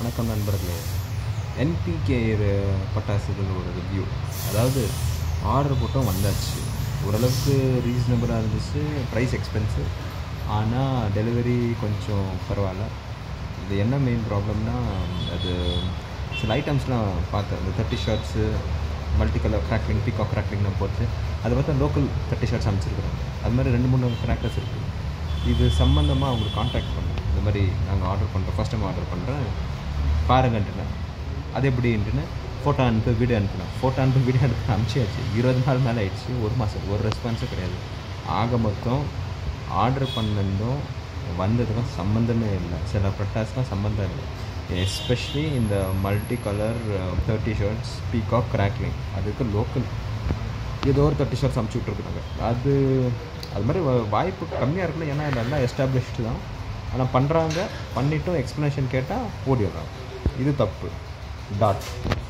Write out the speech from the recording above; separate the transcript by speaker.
Speaker 1: வணக்கம் நண்பர்களே என்பிகே பட்டாசுகள் ஒரு ரிவ்யூ அதாவது ஆர்டர் போட்டோம் வந்தாச்சு ஓரளவுக்கு ரீசனபிளாக இருந்துச்சு ப்ரைஸ் எக்ஸ்பென்சிவ் ஆனால் டெலிவரி கொஞ்சம் பரவாயில்ல இது என்ன மெயின் ப்ராப்ளம்னா அது சில ஐட்டம்ஸ்லாம் பார்த்தேன் இந்த thirty shirts multi colour crackling peacock கிராக்லிங்லாம் போட்டு அதை பார்த்தா லோக்கல் தேர்ட்டி ஷர்ட்ஸ் அமைச்சிருக்கிறோம் அது மாதிரி ரெண்டு மூணு கிராக்கர்ஸ் இருக்குது இது சம்மந்தமாக அவங்களுக்கு காண்டாக்ட் பண்ணேன் இந்த மாதிரி நாங்கள் ஆர்டர் பண்ணுறோம் ஃபஸ்ட் டைம் ஆர்டர் பண்ணுறேன் பாருங்கன்ட்டுனேன் அது எப்படின்ட்டுன்னு ஃபோட்டோ அனுப்பு வீடியோ அனுப்பினேன் ஃபோட்டோ அனுப்பு வீடியோ அனுப்பி அனுப்பிச்சியாச்சு இருபது நாள் மேலே ஆயிடுச்சு ஒரு மாதம் ஒரு ரெஸ்பான்ஸும் கிடையாது ஆக மொத்தம் ஆர்டர் பண்ணதும் வந்ததுக்கும் சம்மந்தமே இல்லை சில பட்டாஸ்லாம் சம்மந்தம் இல்லை எஸ்பெஷலி இந்த multi colour thirty shirts peacock crackling அதுக்கு லோக்கல் ஏதோ ஒரு தேர்ட்டி ஷர்ட்ஸ் அமுச்சு விட்ருக்குறாங்க அது அது மாதிரி வா- வாய்ப்பு கம்மியாக இருக்குல்ல ஏன்னா நல்லா எஸ்டாப்ளிஷ்டு தான் ஆனால் பண்ணுறாங்க பண்ணிட்டும் எக்ஸ்ப்ளனேஷன் கேட்டால் ஓடிடுறாங்க இது தப்பு டாட்